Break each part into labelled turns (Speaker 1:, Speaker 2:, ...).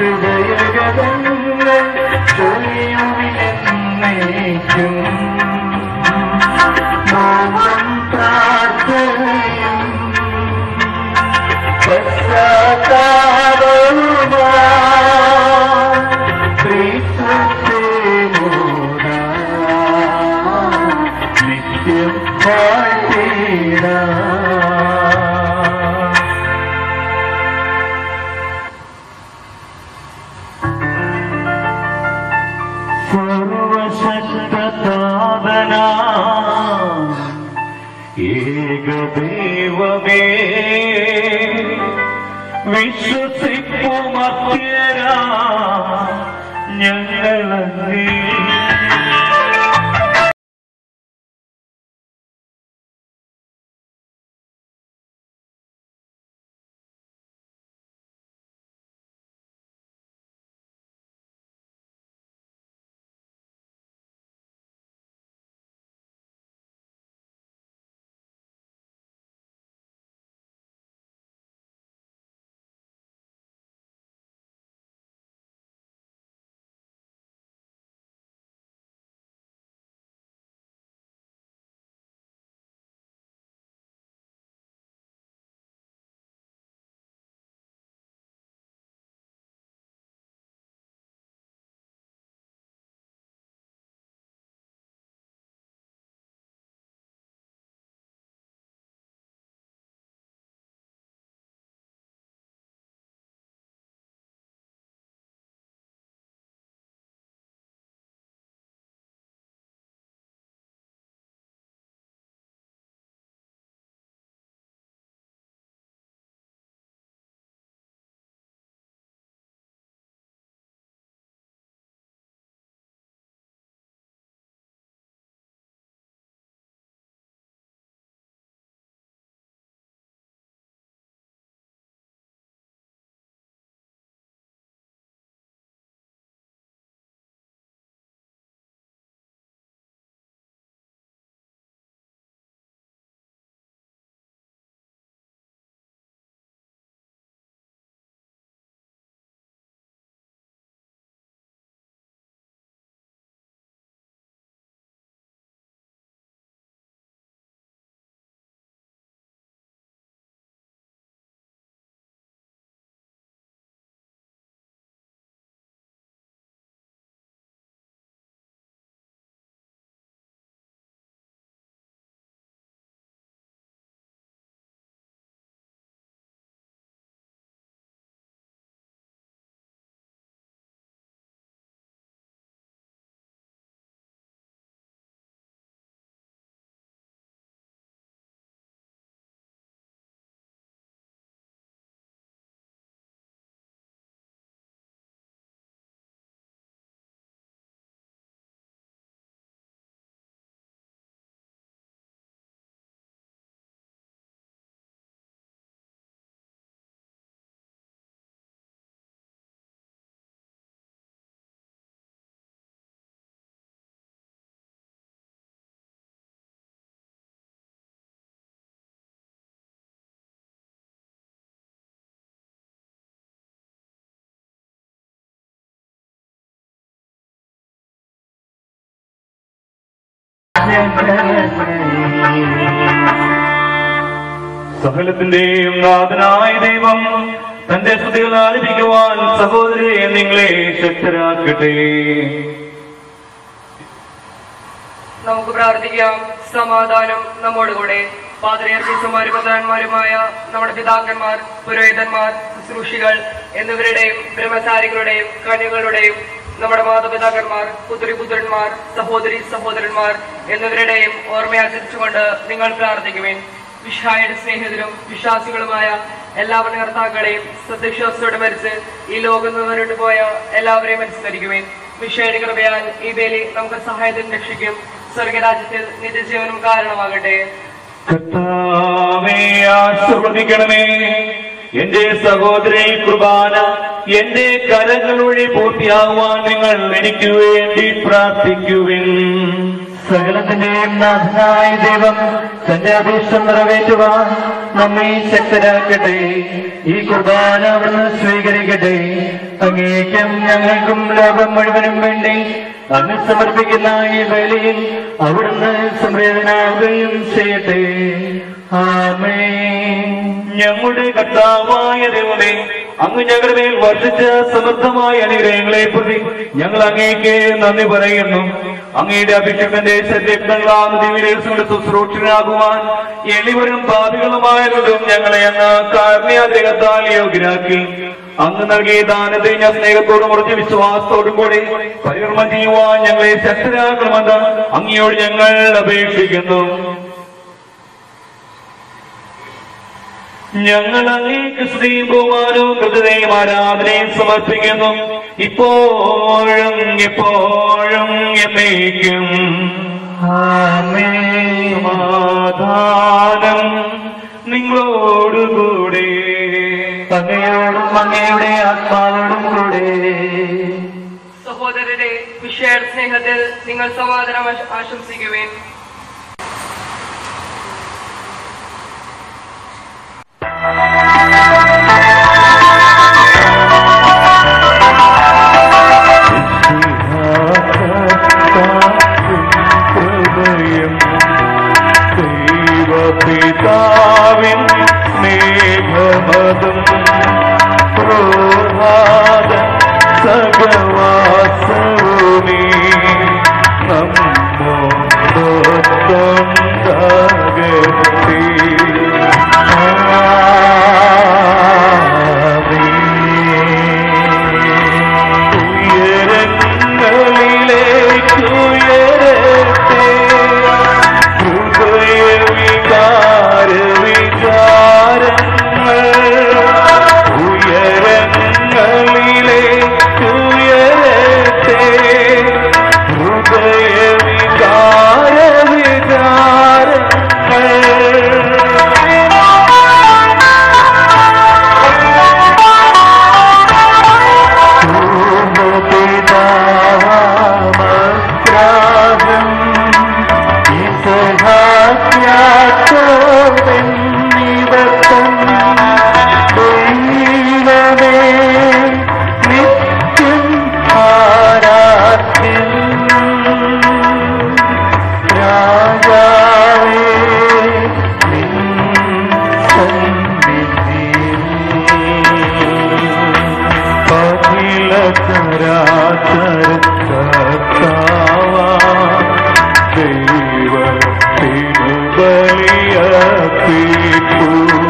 Speaker 1: ഹൃദയഗതങ്ങൾ ചൊല്ലുവിലെന്നേക്കും മോഹം പ്രാർത്ഥനയും പശ്ചാത്താപവുമായി ക്രിസ്തുത്തെ മൂടാം. നിത്യം വാഴ്ത്തിടാം. സർവശക്തനാഥന ഏകദൈവമേ വിശ്വസിപ്പുമത്യര ഞങ്ങളങ്ങേ
Speaker 2: സകലത്തിന്റെയും നാഥനായ ദൈവം തന്റെ സ്തുതികൾ ആലപിക്കുവാൻ സഹോദരിയെ നിങ്ങളെ ശക്തരാക്കട്ടെ
Speaker 3: നമുക്ക് പ്രാർത്ഥിക്കാം സമാധാനം നമ്മോടുകൂടെ പാത്രയർക്കീസന്മാരും പ്രധാനന്മാരുമായ നമ്മുടെ പിതാക്കന്മാർ പുരോഹിതന്മാർ ശുശ്രൂഷികൾ എന്നിവരുടെയും ബ്രഹ്മചാരികളുടെയും കന്യകളുടെയും നമ്മുടെ മാതാപിതാക്കന്മാർ പുത്രി പുത്രന്മാർ സഹോദരി സഹോദരന്മാർ എന്നിവരുടെയും ഓർമ്മയാചരിച്ചുകൊണ്ട് നിങ്ങൾ പ്രാർത്ഥിക്കുവേൻ വിഷായുടെ സ്നേഹിതരും വിശ്വാസികളുമായ എല്ലാ ഭരണകർത്താക്കളെയും സത്യവിശ്വാസത്തോടെ മരിച്ച് ഈ ലോകം നിന്ന് പോയ എല്ലാവരെയും അനുസ്മരിക്കുവേൻ വിഷയുടെ കൃപയാൽ ഈ ബലി നമുക്ക് സഹായത്തിന് രക്ഷിക്കും സ്വർഗരാജ്യത്തിൽ നിത്യജീവനും കാരണമാകട്ടെ
Speaker 2: കർത്താവേ ആശീർവദിക്കണമേ എന്റെ സഹോദരി കുർബാന എന്റെ കരങ്ങൾ വഴി പൂർത്തിയാകുവാൻ നിങ്ങൾ എനിക്ക് വേണ്ടി പ്രാർത്ഥിക്കുവിൻ
Speaker 1: സകലത്തിന്റെയും നാഥനായ ദൈവം തന്റെ അഭീഷ്ടം നിറവേറ്റുവാൻ നമ്മെ ശക്തരാക്കട്ടെ ഈ കുർബാന അവിടുന്ന് സ്വീകരിക്കട്ടെ അങ്ങേക്കും ഞങ്ങൾക്കും ലോകം മുഴുവനും വേണ്ടി അങ്ങ് സമർപ്പിക്കുന്ന ഈ വേളയിൽ അവിടുന്ന് സംവേദനാവുകയും ചെയ്യട്ടെ ആമേൻ
Speaker 2: ഞങ്ങളുടെ കർത്താവായ ദൈവമേ അങ്ങ് ഞങ്ങളുടെ മേൽ വർഷിച്ച സമൃദ്ധമായ അനുഗ്രഹങ്ങളെ പ്രതി ഞങ്ങൾ അങ്ങേക്ക് നന്ദി പറയുന്നു അങ്ങയുടെ അഭിഷേകന്റെ ശരീരങ്ങളാകുന്ന ദിവ്യങ്ങളുടെ ശുശ്രൂഷനാകുവാൻ എളിവരും പാപികളുമായതും ഞങ്ങളെ അങ്ങ് കാരുണ്യാഗ്രഹത്താൽ യോഗ്യരാക്കി അങ്ങ് നൽകിയ ദാനത്തെ ഞാൻ സ്നേഹത്തോടും ഉറച്ച വിശ്വാസത്തോടും കൂടി പരികർമ്മം ചെയ്യുവാൻ ഞങ്ങളെ ശക്തരാക്കണമെന്ന് അങ്ങയോട് ഞങ്ങൾ അപേക്ഷിക്കുന്നു ഞങ്ങൾ അങ്ങേക്ക് സ്ത്രീയും ബഹുമാനവും കൃതയും ആരാധനയും സമർപ്പിക്കുന്നു ഇപ്പോഴും എപ്പോഴും എന്നേക്കും
Speaker 1: ആമേൻ
Speaker 2: സമാധാനം നിങ്ങളോടുകൂടെ
Speaker 1: അങ്ങയോടും അങ്ങയുടെ ആത്മാവോടും കൂടെ
Speaker 3: സഹോദരരെ വിഷയ സ്നേഹത്തിൽ നിങ്ങൾ സമാധാനം ആശ- ആശംസിക്കുവേൻ
Speaker 2: ഹൃദയം ദൈവപിതാവിൻ സ്നേഹമതും പ്രഭാത സകവാസവുമേ നമ്മോടൊത്തുണ്ടാകട്ടെ ഉയരങ്ങളിലേക്കുയരട്ടെ ഹൃദയവികാര വിചാരങ്ങൾ ഉയരങ്ങളിലേക്കുയരട്ടെ ഹൃദയവികാര
Speaker 1: പൂർവപിതാവാമഗ്രാഹം ഇസഹാക്യാത്തോവെന്നിവത്തം ദൈവമേ നിത്യം ആരാധ്യൻ രാജാവേ നിൻ സന്നിധിയിൽ അഖില ചരാചര കർത്താവാ ദൈവത്തിനു ബലിയർപ്പിക്കൂ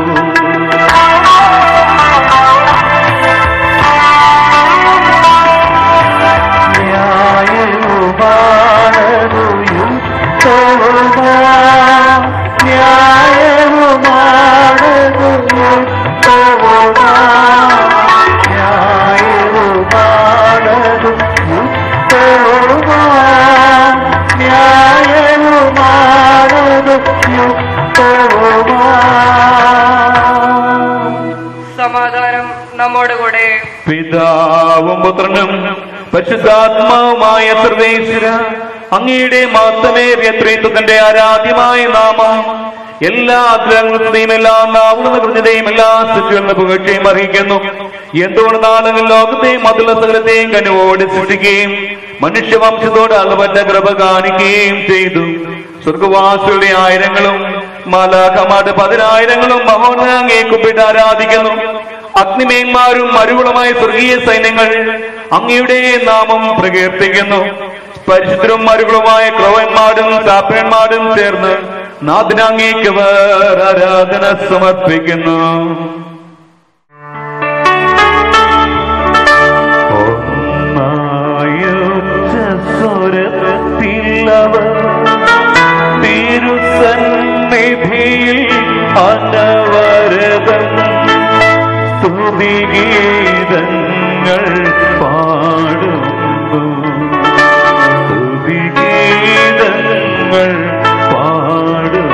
Speaker 1: ന്യായവുമാണതു യുക്തവുമാ ന്യായവുമാണതു യുക്തവുമാ ന്യായവുമാണതു യുക്തവുമാ ന്യായവുമാണതു യുക്തവുമാ
Speaker 3: സമാധാനം നമ്മോടുകൂടെ
Speaker 2: പിതാവും പുത്രനും പരിശുദ്ധാത്മാവുമായ സർവേശ്വര അങ്ങയുടെ മാത്രമേറിയ ത്രിത്വത്തിന്റെ ആരാധ്യമായ നാമം എല്ലാ ആഗ്രഹങ്ങളുടെയും എല്ലാ നാവുകളുടെ കൃത്യതയും എല്ലാ സൃഷ്ടികളുടെ പുകഴ്ചയും അറിയിക്കുന്നു എന്തുകൊണ്ട് നാളുകൾ ലോകത്തെയും മതുള്ള സകലത്തെയും കനുവോട് സൃഷ്ടിക്കുകയും മനുഷ്യവംശത്തോട് അളവറ്റ കൃപ കാണിക്കുകയും ചെയ്തു സ്വർഗവാസികളുടെ ആയിരങ്ങളും മാലാഖമാരുടെ പതിനായിരങ്ങളും മഹോന്നതങ്ങേ കുപ്പിട്ട് ആരാധിക്കുന്നു അഗ്നിമേന്മാരും മരുകളുമായ സ്വർഗീയ സൈന്യങ്ങൾ അങ്ങയുടെ നാമം പ്രകീർത്തിക്കുന്നു പരിശുദ്ധരും മരുകളുമായ ക്രവന്മാരും സാപ്പന്മാരും ചേർന്ന് നാഥനാങ്ങേക്ക് അവർ ആരാധന സമർപ്പിക്കുന്നു ഒന്നായുച്ച സ്വരത്തിലവർ തിരുസന്നിധിയിൽ അനവരതം സ്തുതിഗീതങ്ങൾ പാടുന്നു സ്തുതിഗീതങ്ങൾ പാടുന്നു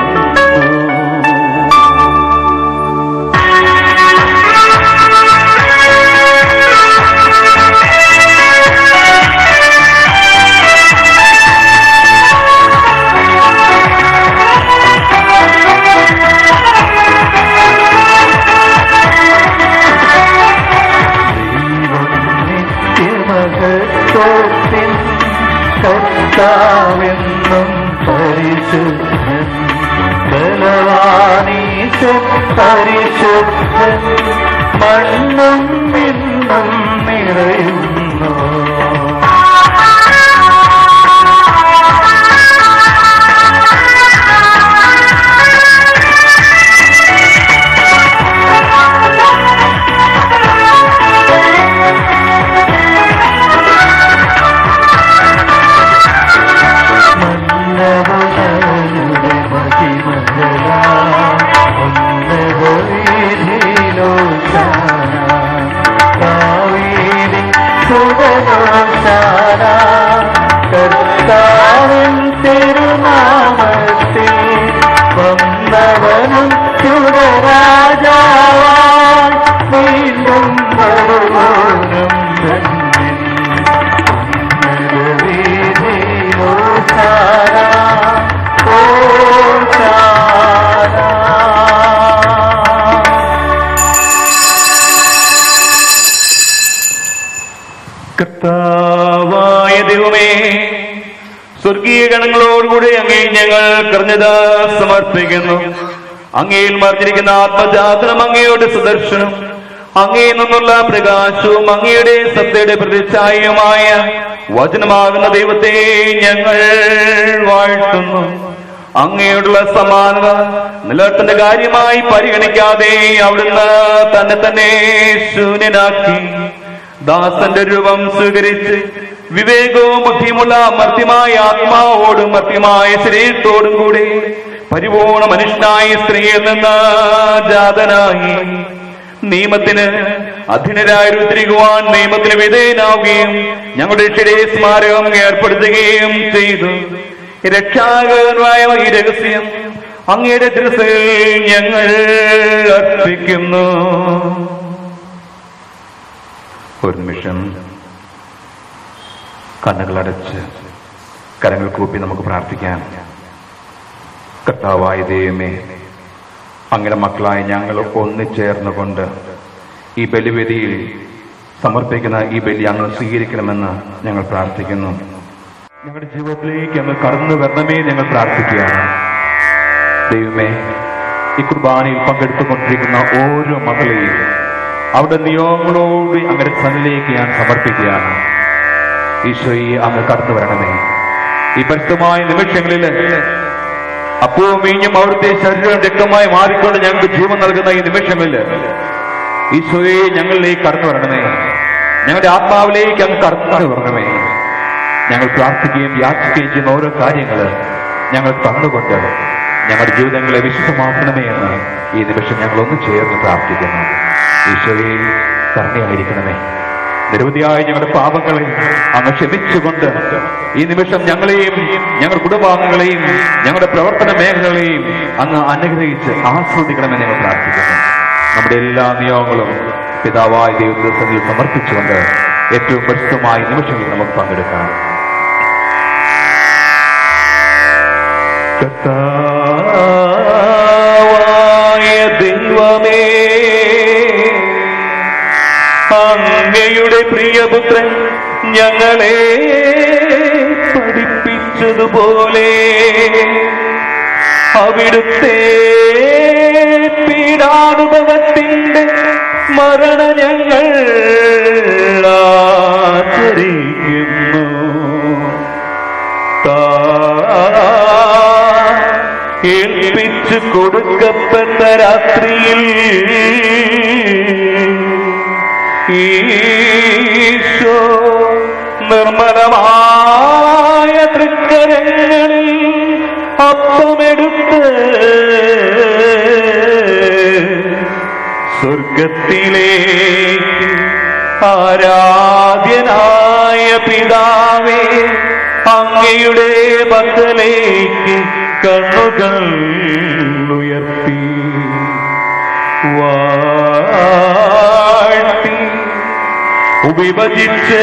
Speaker 1: ദൈവം കർത്താവെന്നും പരിശുദ്ധൻ ബലവാനീശൻ പരിശുദ്ധൻ മണ്ണും മിന്നും നിറയുന്നു മന്നവനുടെ മഹിമകളാ ഉന്നതവീതിയിലോശാന കാവേരി സുതനോശാന കർത്താവിൻ തിരുനാമത്തിൽ വന്നവനും ചുടരാജാവാൻ വീണ്ടും വരുവാനും ധന്യൻ
Speaker 2: കർത്താവായ ദൈവമേ സ്വർഗീയ ഗണങ്ങളോടുകൂടി അങ്ങേ ഞങ്ങൾ കർഞ്ഞത സമർപ്പിക്കുന്നു അങ്ങയിൽ മറിഞ്ഞിരിക്കുന്ന ആത്മജാതനം അങ്ങയുടെ സുദർശനം അങ്ങയിൽ നിന്നുള്ള പ്രകാശവും അങ്ങയുടെ സത്യയുടെ പ്രതിച്ഛായയുമായ വചനമാകുന്ന ദൈവത്തെ ഞങ്ങൾ വാഴ്ത്തുന്നു അങ്ങയോടുള്ള സമാനത നിലത്തിന്റെ കാര്യമായി പരിഗണിക്കാതെ അവിടുന്ന് തന്നെ തന്നെ ശൂന്യനാക്കി ദാസന്റെ രൂപം സ്വീകരിച്ച് വിവേകവും ബുദ്ധിയുമുള്ള മർത്യമായ ആത്മാവോടും മർത്യമായ ശരീരത്തോടും കൂടി പരിപൂർണ മനുഷ്യനായ സ്ത്രീയിൽ നിന്ന് ജാതനായി നിയമത്തിന് അധീനരായി രുദ്രിക്കുവാൻ നിയമത്തിന് വിധേയനാവുകയും ഞങ്ങളുടെ ശരീര സ്മാരകം ഏർപ്പെടുത്തുകയും ചെയ്തു രക്ഷാകരമായ ഈ രഹസ്യം അങ്ങയുടെ തിരസിൽ ഞങ്ങൾ അർപ്പിക്കുന്നു ഒരു നിമിഷം കണ്ണുകളടച്ച് കരങ്ങൾ കൂപ്പി നമുക്ക് പ്രാർത്ഥിക്കാം കർത്താവായ ദൈവമേ അങ്ങനെ മക്കളായ ഞങ്ങൾ ഒന്നിച്ചേർന്നുകൊണ്ട് ഈ ബലിവേദിയിൽ സമർപ്പിക്കുന്ന ഈ ബലി ഞങ്ങൾ സ്വീകരിക്കണമെന്ന് ഞങ്ങൾ പ്രാർത്ഥിക്കുന്നു ഞങ്ങളുടെ ജീവിതത്തിലേക്ക് അങ്ങ് കടന്നു വരണമേ ഞങ്ങൾ പ്രാർത്ഥിക്കുകയാണ് ദൈവമേ ഈ കുർബാനയിൽ പങ്കെടുത്തുകൊണ്ടിരിക്കുന്ന ഓരോ മക്കളെയും അവിടെ നിയോഗങ്ങളോട് അങ്ങനെ സന്നിലേക്ക് ഞാൻ സമർപ്പിക്കുകയാണ് ഈശോയെ അങ്ങ് കടന്നു വരണമേ ഈ പരിശുദ്ധമായ നിമിഷങ്ങളിൽ അപ്പവും വീഞ്ഞും അവിടുത്തെ ശരീരം രക്തമായി മാറിക്കൊണ്ട് ഞങ്ങൾക്ക് ജീവൻ നൽകുന്ന ഈ നിമിഷങ്ങളിൽ ഈശോയെ ഞങ്ങളിലേക്ക് കടന്നു വരണമേ ഞങ്ങളുടെ ആത്മാവിലേക്ക് അങ്ങ് കടന്നു വരണമേ ഞങ്ങൾ പ്രാർത്ഥിക്കുകയും യാചിക്കുകയും ചെയ്യുന്ന ഓരോ കാര്യങ്ങൾ ഞങ്ങൾ തന്നുകൊണ്ട് ഞങ്ങളുടെ ജീവിതങ്ങളെ വിശുദ്ധമാക്കണമേ എന്ന് ഈ നിമിഷം ഞങ്ങൾ ഒന്ന് ചേർന്ന് പ്രാർത്ഥിക്കുന്നു ഈശോയെ കരുണയായിരിക്കണമേ നിരവധിയായ ഞങ്ങളുടെ പാപങ്ങളെ അങ്ങ് ക്ഷമിച്ചുകൊണ്ട് ഈ നിമിഷം ഞങ്ങളെയും ഞങ്ങളുടെ കുടുംബാംഗങ്ങളെയും ഞങ്ങളുടെ പ്രവർത്തന മേഖലകളെയും അങ്ങ് അനുഗ്രഹിച്ച് ആസ്വദിക്കണമെന്ന് ഞങ്ങൾ പ്രാർത്ഥിക്കുന്നു നമ്മുടെ എല്ലാ നിയമങ്ങളും പിതാവായ ദൈവത്തിൽ സമർപ്പിച്ചുകൊണ്ട് ഏറ്റവും പരിശുദ്ധമായ നിമിഷങ്ങളിൽ നമുക്ക് പങ്കെടുക്കാം കർത്താവായ ദൈവമേ അങ്ങയുടെ പ്രിയപുത്രൻ ഞങ്ങളെ പഠിപ്പിച്ചതുപോലെ അവിടുത്തെ പീഡാനുഭവത്തിന്റെ സ്മരണ ഞങ്ങൾ ആചരിക്കുന്നു ഏൽപ്പിച്ചു കൊടുക്കപ്പെട്ട രാത്രിയിൽ ഈശോ നിർമ്മലമായ തൃക്കരങ്ങളിൽ അപ്പമെടുത്ത് സ്വർഗത്തിലേക്ക് ആരാധ്യനായ പിതാവേ അങ്ങയുടെ പക്കലേക്ക് കണ്ണുകൾ ഉയർത്തി വാഴ്ത്തി വിഭജിച്ച്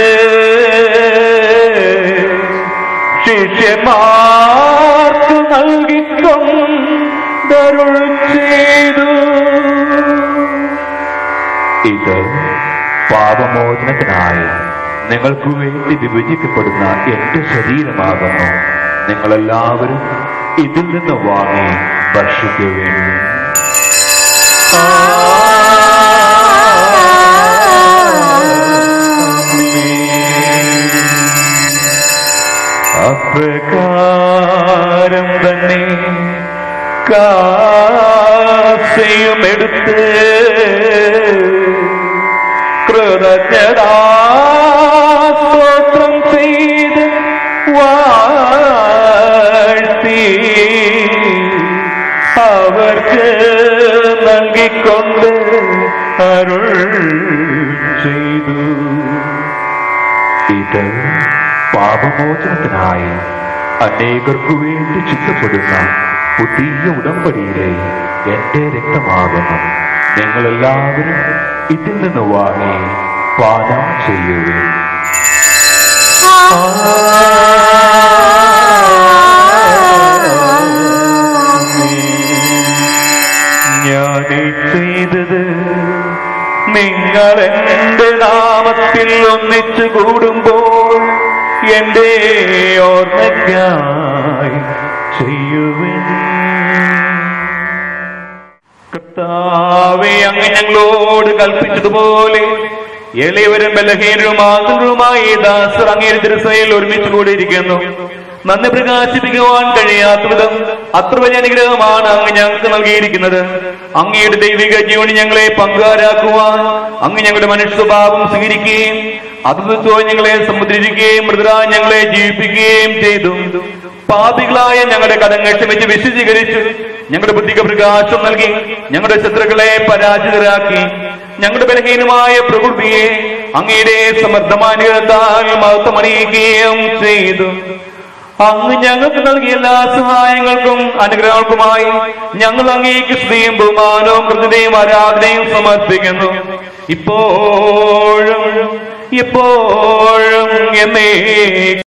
Speaker 2: ശിഷ്യന്മാർക്ക് നൽകിക്കൊണ്ടരുൾ ചെയ്തു ഇത് പാപമോചനത്തിനായി
Speaker 4: നിങ്ങൾക്ക് വേണ്ടി വിഭജിക്കപ്പെടുന്ന എന്റെ ശരീരമാകുന്നു നിങ്ങളെല്ലാവരും ഇതിൽ നിന്ന് വാങ്ങി ഭക്ഷിക്കുവേൻ
Speaker 2: അപ്രകാരം തന്നെ കാശയും എടുത്ത് കൃതജ്ഞതാസ്തോത്രം ചെയ്ത് വാഴ്ത്തി അവർക്ക് നൽകിക്കൊണ്ട് അരുൾ ചെയ്തു
Speaker 4: ഇത് പാപമോചനത്തിനായി അനേകർക്കു വേണ്ടി ചിന്തപ്പെടുന്ന പുതിയ ഉടമ്പടിയിലെ എന്റെ രക്തമാകുന്നു നിങ്ങളെല്ലാവരും ഇതിൽ നിന്ന് വാങ്ങി പാനം ചെയ്യുവേ
Speaker 2: ഞാനീ ചെയ്തത് നിങ്ങൾ എന്റെ നാമത്തിൽ ഒന്നിച്ചു കൂടുമ്പോൾ എന്റെ ഓർമ്മയ്ക്കായി ചെയ്യുവിൻ കർത്താവെ അങ്ങ് ഞങ്ങളോട് കൽപ്പിച്ചതുപോലെ എളിയവരും ബലഹീനരും ആകുലരുമായി ദാസർ അങ്ങേര് തിരുസയിൽ ഒരുമിച്ച് കൂടിയിരിക്കുന്നു നന്ദി പ്രകാശിപ്പിക്കുവാൻ കഴിയാത്ത വിധം അത്ര വലിയ അനുഗ്രഹമാണ് അങ്ങ് ഞങ്ങൾക്ക് നൽകിയിരിക്കുന്നത് അങ്ങയുടെ ദൈവിക ജീവന് ഞങ്ങളെ പങ്കാരാക്കുവാൻ അങ്ങ് ഞങ്ങളുടെ മനുഷ്യ സ്വഭാവം സ്വീകരിക്കുകയും അദ്ഭുതത്തോടെ ഞങ്ങളെ സമുദ്രിക്കുകയും മൃദുരാ ഞങ്ങളെ ജീവിപ്പിക്കുകയും ചെയ്തു പാപികളായ ഞങ്ങളുടെ കടങ്ങൾ ക്ഷമിച്ച് വിശദീകരിച്ചു ഞങ്ങളുടെ ബുദ്ധിക്ക് പ്രകാശം നൽകി ഞങ്ങളുടെ ശത്രുക്കളെ പരാജിതരാക്കി ഞങ്ങളുടെ ബലഹീനമായ പ്രകൃതിയെ അങ്ങയുടെ സമർത്ഥമാനുഗ്രഹത്താൽ മഹത്വമണിയിക്കുകയും ചെയ്തു അങ്ങ് ഞങ്ങൾക്ക് നൽകിയ എല്ലാ സഹായങ്ങൾക്കും അനുഗ്രഹങ്ങൾക്കുമായി ഞങ്ങൾ അങ്ങേക്ക് സ്ത്രീയും ബഹുമാനവും കൃത്യതയും ആരാധനയും സമർപ്പിക്കുന്നു ഇപ്പോഴും എപ്പോഴും എന്നേ